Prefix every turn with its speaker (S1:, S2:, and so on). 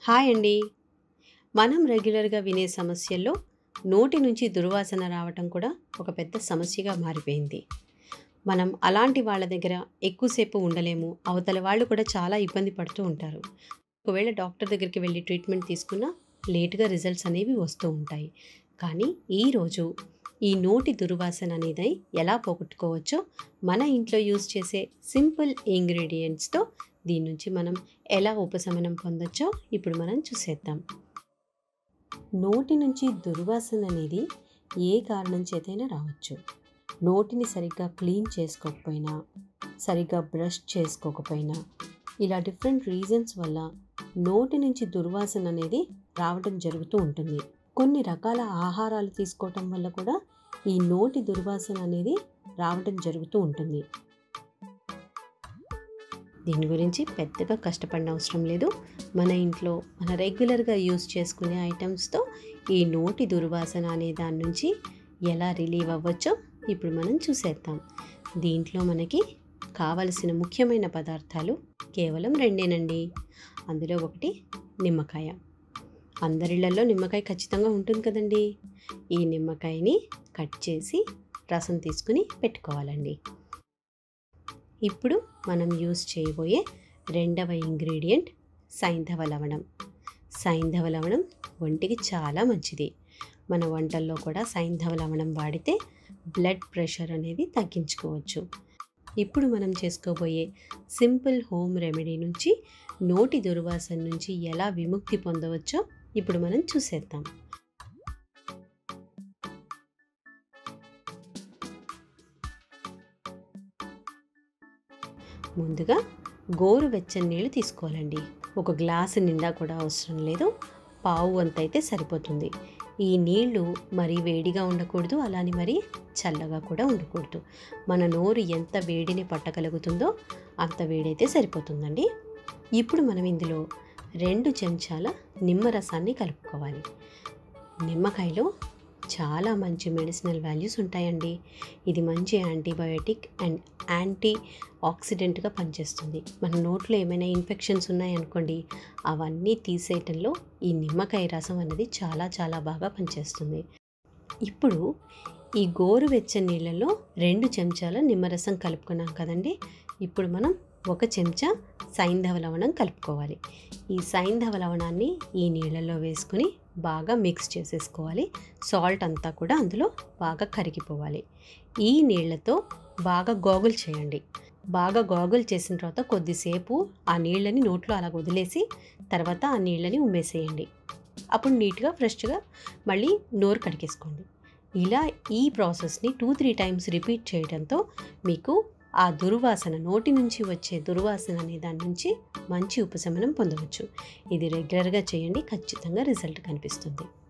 S1: hi అండి మనం రెగ్యులర్గా వినే సమస్యల్లో నోటి నుంచి దుర్వాసన రావటం కూడా ఒక పెద్ద సమస్యగా మారిపోయింది మనం అలాంటి వాళ్ళ దగ్గర ఎక్కువసేపు ఉండలేము అవతల వాళ్ళు కూడా చాలా ఇబ్బంది పడుతూ ఉంటారు ఒకవేళ డాక్టర్ దగ్గరికి వెళ్ళి ట్రీట్మెంట్ తీసుకున్నా లేటుగా రిజల్ట్స్ అనేవి వస్తూ ఉంటాయి కానీ ఈరోజు ఈ నోటి దుర్వాసన అనేది ఎలా పోగొట్టుకోవచ్చో మన ఇంట్లో యూజ్ చేసే సింపుల్ ఇంగ్రీడియంట్స్తో దీని నుంచి మనం ఎలా ఉపశమనం పొందొచ్చో ఇప్పుడు మనం చూసేద్దాం నోటి నుంచి దుర్వాసన అనేది ఏ కారణం చేతైనా రావచ్చు నోటిని సరిగ్గా క్లీన్ చేసుకోకపోయినా సరిగ్గా బ్రష్ చేసుకోకపోయినా ఇలా డిఫరెంట్ రీజన్స్ వల్ల నోటి నుంచి దుర్వాసన అనేది రావడం జరుగుతూ ఉంటుంది కొన్ని రకాల ఆహారాలు తీసుకోవటం వల్ల కూడా ఈ నోటి దుర్వాసన అనేది రావడం జరుగుతూ ఉంటుంది దీని గురించి పెద్దగా కష్టపడిన అవసరం లేదు మన ఇంట్లో మన రెగ్యులర్గా యూస్ చేసుకునే ఐటమ్స్తో ఈ నోటి దుర్వాసన అనే దాని నుంచి ఎలా రిలీవ్ అవ్వచ్చో ఇప్పుడు మనం చూసేద్దాం దీంట్లో మనకి కావలసిన ముఖ్యమైన పదార్థాలు కేవలం రెండేనండి అందులో ఒకటి నిమ్మకాయ అందరిళ్లలో నిమ్మకాయ ఖచ్చితంగా ఉంటుంది కదండి ఈ నిమ్మకాయని కట్ చేసి రసం తీసుకుని పెట్టుకోవాలండి ఇప్పుడు మనం యూస్ చేయబోయే రెండవ ఇంగ్రీడియంట్ సైంధవ లవణం సైంధవ లవణం ఒంటికి చాలా మంచిది మన వంటల్లో కూడా సైంధవ లవణం వాడితే బ్లడ్ ప్రెషర్ అనేది తగ్గించుకోవచ్చు ఇప్పుడు మనం చేసుకోబోయే సింపుల్ హోమ్ రెమెడీ నుంచి నోటి దుర్వాసన నుంచి ఎలా విముక్తి పొందవచ్చో ఇప్పుడు మనం చూసేద్దాం ముందుగా గోరువెచ్చని నీళ్ళు తీసుకోవాలండి ఒక గ్లాసు నిండా కూడా అవసరం లేదు పావు అంత అయితే సరిపోతుంది ఈ నీళ్లు మరీ వేడిగా ఉండకూడదు అలానే మరీ చల్లగా కూడా ఉండకూడదు మన నోరు ఎంత వేడిని పట్టగలుగుతుందో అంత వేడైతే సరిపోతుందండి ఇప్పుడు మనం ఇందులో రెండు చెంచాల నిమ్మరసాన్ని కలుపుకోవాలి నిమ్మకాయలో చాలా మంచి మెడిసినల్ వాల్యూస్ ఉంటాయండి ఇది మంచి యాంటీబయోటిక్ అండ్ యాంటీ ఆక్సిడెంట్గా పనిచేస్తుంది మన నోట్లో ఏమైనా ఇన్ఫెక్షన్స్ ఉన్నాయనుకోండి అవన్నీ తీసేయటంలో ఈ నిమ్మకాయ రసం అనేది చాలా చాలా బాగా పనిచేస్తుంది ఇప్పుడు ఈ గోరువెచ్చని నీళ్ళలో రెండు చెంచాల నిమ్మరసం కలుపుకున్నాం కదండి ఇప్పుడు మనం ఒక చెంచా సైంధవ లవణం కలుపుకోవాలి ఈ సైంధవ లవణాన్ని ఈ నీళ్ళల్లో వేసుకుని బాగా మిక్స్ చేసేసుకోవాలి సాల్ట్ అంతా కూడా అందులో బాగా కరిగిపోవాలి ఈ నీళ్ళతో బాగా గోగుల్ చేయండి బాగా గోగుల్ చేసిన తర్వాత కొద్దిసేపు ఆ నీళ్ళని నోట్లో అలా వదిలేసి తర్వాత ఆ నీళ్ళని ఉమ్మేసేయండి అప్పుడు నీట్గా ఫ్రెష్గా మళ్ళీ నోరు కడిగేసుకోండి ఇలా ఈ ప్రాసెస్ని టూ త్రీ టైమ్స్ రిపీట్ చేయడంతో మీకు ఆ దుర్వాసన నోటి నుంచి వచ్చే దుర్వాసన అనే దాని నుంచి మంచి ఉపశమనం పొందవచ్చు ఇది రెగ్యులర్గా చేయండి ఖచ్చితంగా రిజల్ట్ కనిపిస్తుంది